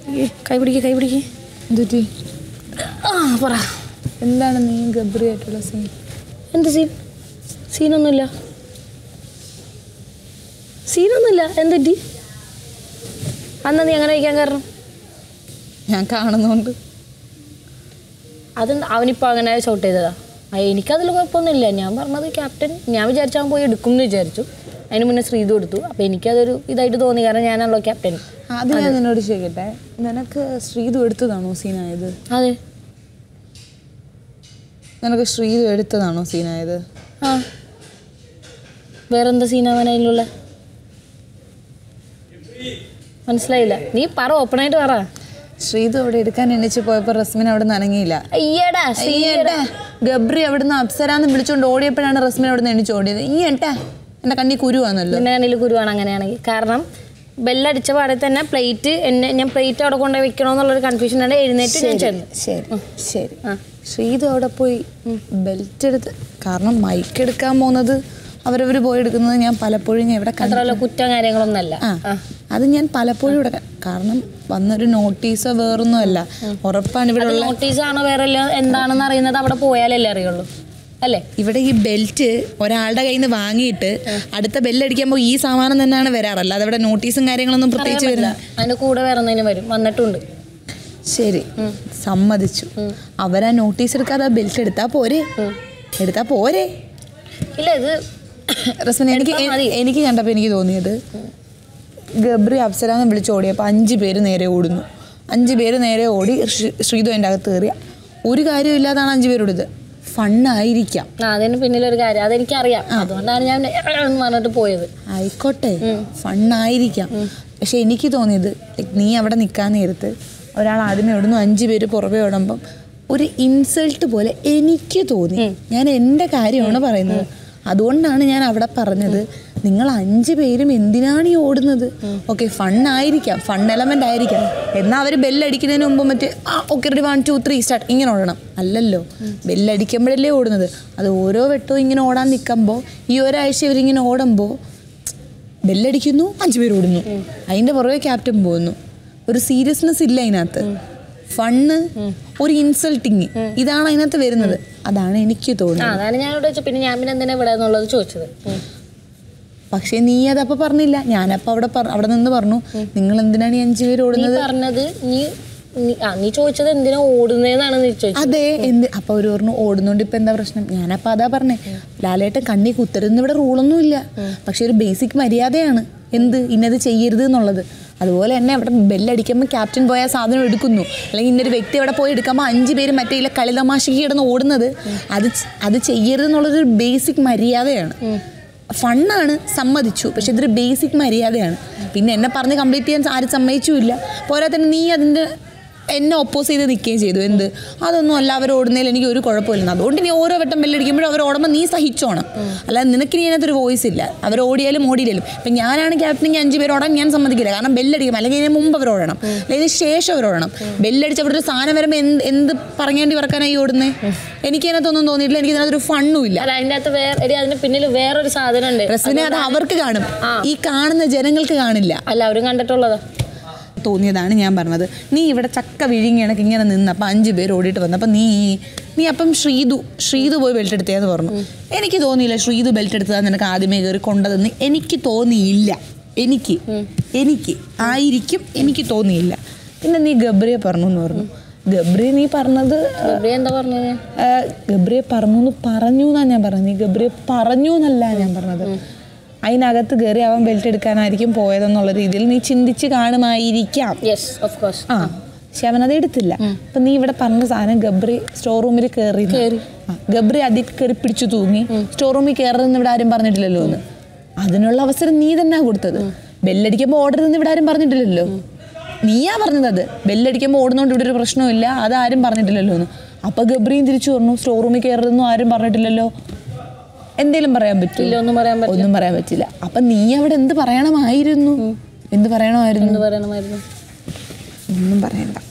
കൈ പിടിക്ക് കൈ പിടിക്ക് എന്തുറ്റി ആ പറ എന്താണ് നീ ഗബ്രി ആയിട്ടുള്ള സീൻ എന്ത് സീൻ സീനൊന്നുമില്ല സീനൊന്നുമില്ല എന്തെറ്റി അന്നാ നീ അങ്ങനെ വയ്ക്കാൻ കാരണം ഞാൻ കാണുന്നോണ്ട് അത് അവനിപ്പോൾ അങ്ങനെ ഷൗട്ട് ചെയ്തതാ ആ, എനിക്കതിൽ കുഴപ്പമൊന്നുമില്ല ഞാൻ പറഞ്ഞത് ക്യാപ്റ്റൻ ഞാൻ വിചാരിച്ചു അവൻ പോയി എടുക്കും എന്ന് വിചാരിച്ചു അതിന് മുന്നേ ശ്രീതു എടുത്തു അപ്പോൾ എനിക്കതൊരു ഇതായിട്ട് തോന്നി കാരണം ഞാനാണല്ലോ ക്യാപ്റ്റൻ അത് ഞാൻ നിന്നോട് ചോദിക്കട്ടെ നിനക്ക് ശ്രീതു എടുത്തതാണോ സീനായത് അതെ നിനക്ക് ശ്രീതു എടുത്തതാണോ സീനായത് ആ വേറെന്താ സീനാവാൻ അതിലുള്ള മനസ്സിലായില്ല നീ പറ ഓപ്പണായിട്ട് പറ ശ്രീതു അവിടെ എടുക്കാൻ എണ്ണിച്ച് പോയപ്പോൾ റസ്മിൻ അവിടെ നനങ്ങിയില്ല അയ്യടാ അയ്യട്ടാ ഗബ്രി അവിടുന്ന് അപ്സരാന്ന് വിളിച്ചോണ്ട് ഓടിയപ്പോഴാണ് റസ്മിൻ അവിടെ നിന്ന് എണ്ണിച്ച് ഓടിയത് ഈ ഏട്ടാ എന്റെ കണ്ണി കുരുവാന്നല്ലോ നിന്റെ കണ്ണിൽ കുരുവാണ് അങ്ങനെയാണെങ്കിൽ കാരണം ബെല്ലടിച്ച പാടെ തന്നെ പ്ലേറ്റ് എന്നെ ഞാൻ പ്ലേറ്റ് അവിടെ കൊണ്ടുപോയി വെക്കണമെന്നുള്ളൊരു കൺഫ്യൂഷൻ ആണ് എഴുന്നേറ്റ് ഞാൻ ചെന്നു ശരി ശരി ആ. ശ്രീതു അവിടെ പോയി ബെൽറ്റ് എടുത്ത് കാരണം മൈക്ക് എടുക്കാൻ പോകുന്നത് അവരവർ പോയി എടുക്കുന്നത് ഞാൻ പലപ്പോഴും ഞാൻ ഇവിടെ കണ്ടു അത്രയുള്ള കുറ്റം കാര്യങ്ങളൊന്നല്ല ആ അത് ഞാൻ പലപ്പോഴും ഇവിടെ ക- കാരണം വന്നൊരു നോട്ടീസോ വേറൊന്നും അല്ല ഉറപ്പാണ് ഇവിടെ ഉള്ള നോട്ടീസ് ആണോ വേറെ എല്ലാം എന്താണെന്ന് അറിയുന്നത് അവിടെ പോയാലല്ലേ അറിയുള്ളൂ അല്ലേ ഇവിടെ ഈ ബെൽറ്റ് ഒരാളുടെ കയ്യിൽ നിന്ന് വാങ്ങിയിട്ട് അടുത്ത ബെല്ലടിക്കുമ്പോൾ ഈ സാമാനം തന്നെയാണ് വരാറല്ല അതവിടെ നോട്ടീസും കാര്യങ്ങളൊന്നും പ്രത്യേകിച്ച് വരുന്ന അതിന്റെ കൂടെ വേറെ എന്തെങ്കിലും വരും വന്നിട്ടുണ്ട് ശരി സമ്മതിച്ചു അവരാ നോട്ടീസ് എടുക്കാതെ ബെൽറ്റ് എടുത്താ പോരെ എടുത്താ പോരെ ഇല്ല ഇത് റസ്മിൻ എനിക്ക് എടുത്താ മതി. എനിക്ക് കണ്ടപ്പോൾ എനിക്ക് തോന്നിയത് ഗബ്രി അപ്സരാന്ന് വിളിച്ച് ഓടിയപ്പോൾ അഞ്ച് പേര് നേരെ ഓടുന്നു അഞ്ച് പേര് നേരെ ഓടി ശ്രീ- ശ്രീതു എൻ്റെ അകത്ത് കയറിയ ഒരു കാര്യമില്ലാതാണ് അഞ്ച് പേരോടത് ഫണ്ണായിരിക്കാം ആ അതിന് പിന്നിലൊരു കാര്യം അതെനിക്കറിയാം അതുകൊണ്ടാണ് ഞാൻ എന്ന് പറഞ്ഞിട്ട് പോയത് ആയിക്കോട്ടെ ഫണ്ണായിരിക്കാം പക്ഷെ എനിക്ക് തോന്നിയത് like നീ അവിടെ നിൽക്കാൻ നേരത്ത് ഒരാൾ ആദ്യമേ ഓടുന്നു അഞ്ച് പേര് പുറമെ ഓടുമ്പം ഒരു ഇൻസൾട്ട് പോലെ എനിക്ക് തോന്നി ഞാൻ എൻ്റെ കാര്യമാണ് പറയുന്നത് അതുകൊണ്ടാണ് ഞാൻ അവിടെ പറഞ്ഞത് നിങ്ങൾ അഞ്ച് പേരും എന്തിനാണ് ഈ ഓടുന്നത് ഓക്കെ ഫണ്ണായിരിക്കാം ഫൺ എലമെന്റ് ആയിരിക്കാം എന്നാൽ അവർ ബെല്ലടിക്കുന്നതിന് മുമ്പ് മറ്റേ ആ okay ready one two three start ഇങ്ങനെ ഓടണം അല്ലല്ലോ ബെല്ലടിക്കുമ്പോഴല്ലേ ഓടുന്നത് അത് ഓരോ വട്ടവും ഇങ്ങനെ ഓടാൻ നിൽക്കുമ്പോൾ ഈ ഒരാഴ്ച ഇവരിങ്ങനെ ഓടുമ്പോൾ ബെല്ലടിക്കുന്നു അഞ്ചു പേര് ഓടുന്നു അതിന്റെ പുറകെ ക്യാപ്റ്റൻ പോകുന്നു ഒരു സീരിയസ്നെസ് ഇല്ല അതിനകത്ത് ഫണ്ണ് ഒരു ഇൻസൾട്ടിങ് ഇതാണ് അതിനകത്ത് വരുന്നത് അതാണ് എനിക്ക് ആ തോന്നുന്നത് അതാണ് ഞാൻ ഇവിടെ വെച്ചത് പിന്നെ ഞാൻ പിന്നെ എന്തിനാ ഇവിടെ എന്നുള്ളത് ചോദിച്ചത് ഉം. പക്ഷേ നീ അതപ്പോൾ പറഞ്ഞില്ല ഞാനപ്പോൾ അവിടെ പറ- അവിടെ നിന്ന് പറഞ്ഞു നിങ്ങൾ എന്തിനാണ് ഈ അഞ്ചു പേര് നീ ഓടുന്നത് പറഞ്ഞത് നീ നീ- ആ നീ ചോദിച്ചത് എന്തിനാ ഓടുന്നതെന്നാണ് നീ ചോദിച്ചത് അതെ എന്ത് അപ്പൊ അവര് പറഞ്ഞു ഓടുന്നോണ്ട് ഇപ്പൊ എന്താ പ്രശ്നം ഞാനപ്പോ അതാ പറഞ്ഞേ ലാലേട്ടൻ കണ്ണി കുത്തരുന്ന് ഇവിടെ റൂളൊന്നും ഇല്ല പക്ഷെ ഒരു ബേസിക് മര്യാദയാണ് എന്ത് ഇന്നത് ചെയ്യരുത് എന്നുള്ളത് അതുപോലെ തന്നെ അവിടെ ബെല്ലടിക്കുമ്പോൾ ക്യാപ്റ്റൻ പോയ സാധനം എടുക്കുന്നു അല്ലെങ്കിൽ ഇന്നൊരു വ്യക്തി അവിടെ പോയി എടുക്കുമ്പോൾ അഞ്ച് പേര് മറ്റേ ഇല്ല കളിതമാശയ്ക്ക് കിടന്ന് ഓടുന്നത് അത് ച- അത് ചെയ്യരുത് എന്നുള്ളതൊരു ബേസിക് മര്യാദയാണ് ഫണ്ണാണ് സമ്മതിച്ചു പക്ഷെ ഇതൊരു ബേസിക് മര്യാദയാണ് പിന്നെ എന്നെ പറഞ്ഞ് കംപ്ലീറ്റ് ചെയ്യാൻ ആരും സമ്മതിച്ചുമില്ല പോരാ തന്നെ നീ അതിൻ്റെ എന്നെ ഒപ്പോസ് ചെയ്ത് നിൽക്കുകയും ചെയ്തു എന്ത് അതൊന്നും അല്ല അവർ ഓടുന്നതിൽ എനിക്ക് ഒരു കുഴപ്പമില്ല അതുകൊണ്ട് ഇനി ഓരോ വട്ടം ബെല്ലടിക്കുമ്പോഴും അവർ ഓടുമ്പോൾ നീ സഹിച്ചോണം അല്ലാതെ നിനക്ക് ഇനി അതിനകത്തൊരു വോയിസ് ഇല്ല അവർ ഓടിയാലും ഓടിയില്ലാലും ഇപ്പം ഞാനാണ് ക്യാപ്റ്റൻ അഞ്ച് പേര് ഓടാൻ ഞാൻ സമ്മതിക്കില്ല കാരണം ബെല്ലടിക്കും അല്ലെങ്കിൽ ഇതിന് മുമ്പ് അവർ ഓടണം അല്ലെങ്കിൽ ഇതിന് ശേഷം അവർ ഓടണം ബെല്ലടിച്ച് അവിടെ ഒരു സാധനം വരുമ്പോൾ എന്ത് എന്ത് പറങ്ങേണ്ടി പറക്കാനായി ഓടുന്നേ എനിക്ക് അതിനകത്തൊന്നും തോന്നിയിട്ടില്ല എനിക്ക് ഇതിനകത്തൊരു ഫണ്ണും ഇല്ല അല്ല അതിൻ്റെ അകത്ത് വേറെ എടി അതിന് പിന്നിൽ വേറൊരു സാധനം ഉണ്ട് റസ്മിനെ അത് അവർക്ക് കാണും ഈ കാണുന്ന ജനങ്ങൾക്ക് കാണില്ല എല്ലാവരും കണ്ടിട്ടുള്ളതാ തോന്നിയതാണ് ഞാൻ പറഞ്ഞത് നീ ഇവിടെ ചക്ക വിഴുങ്ങി കണക്ക് ഇങ്ങനെ നിന്നപ്പോൾ അഞ്ച് പേര് ഓടിയിട്ട് വന്നപ്പോൾ നീ നീ അപ്പം ശ്രീതു ശ്രീതു പോയി ബെൽറ്റ് എടുത്തേന്ന് പറഞ്ഞു എനിക്ക് തോന്നിയില്ല ശ്രീതു ബെൽറ്റ് എടുത്തതാ നിനക്ക് ആദ്യമേ കയറി കൊണ്ടതെന്ന് എനിക്ക് തോന്നിയില്ല എനിക്ക് എനിക്ക് ആയിരിക്കും എനിക്ക് തോന്നിയില്ല പിന്നെ നീ ഗബ്രിയെ പറഞ്ഞു എന്ന് പറഞ്ഞു ഗബ്രിയെ നീ പറഞ്ഞത് ഗബ്രി എന്താ പറഞ്ഞത് ആ, ഗബ്രിയെ പറഞ്ഞു എന്ന് പറഞ്ഞു എന്നാണ് ഞാൻ പറഞ്ഞത് നീ ഗബ്രിയെ പറഞ്ഞു എന്നല്ല ഞാൻ പറഞ്ഞത് അതിനകത്ത് കയറി അവൻ ബെൽറ്റ് എടുക്കാനായിരിക്കും പോയതെന്നുള്ള രീതിയിൽ നീ ചിന്തിച്ച് കാണുമായിരിക്കാം യെസ് ഓഫ് കോഴ്സ് ആ പക്ഷെ അവനത് എടുത്തില്ല അപ്പൊ നീ ഇവിടെ പറഞ്ഞ സാധനം ഗബ്രി സ്റ്റോർ റൂമിൽ കയറി ആ, ഗബ്രി അതിൽ കയറി പിടിച്ചു തൂങ്ങി സ്റ്റോർ റൂമിൽ കയറരുതെന്ന് ഇവിടെ ആരും പറഞ്ഞിട്ടില്ലല്ലോ എന്ന് അതിനുള്ള അവസരം നീ തന്നെ കൊടുത്തത് ബെല്ലടിക്കുമ്പോൾ ഓടരുതെന്ന് ഇവിടെ ആരും പറഞ്ഞിട്ടില്ലല്ലോ നീയാ പറഞ്ഞത് അത് ബെല്ലടിക്കുമ്പോൾ ഓടുന്നോണ്ട് ഇവിടെ ഒരു പ്രശ്നമില്ല അത് ആരും പറഞ്ഞിട്ടില്ലല്ലോ എന്ന് അപ്പൊ ഗബ്രിയും തിരിച്ചു പറഞ്ഞു സ്റ്റോർ റൂമിൽ കയറരുതെന്നും ആരും പറഞ്ഞിട്ടില്ലല്ലോ എന്തേലും പറയാൻ പറ്റില്ല ഇല്ല ഒന്നും പറയാൻ പറ്റില്ല ഒന്നും പറയാൻ പറ്റില്ല അപ്പൊ നീ അവിടെ എന്ത് പറയണമായിരുന്നു എന്ത് പറയണമായിരുന്നു എന്ത് പറയണമായിരുന്നു ഒന്നും പറയണ്ട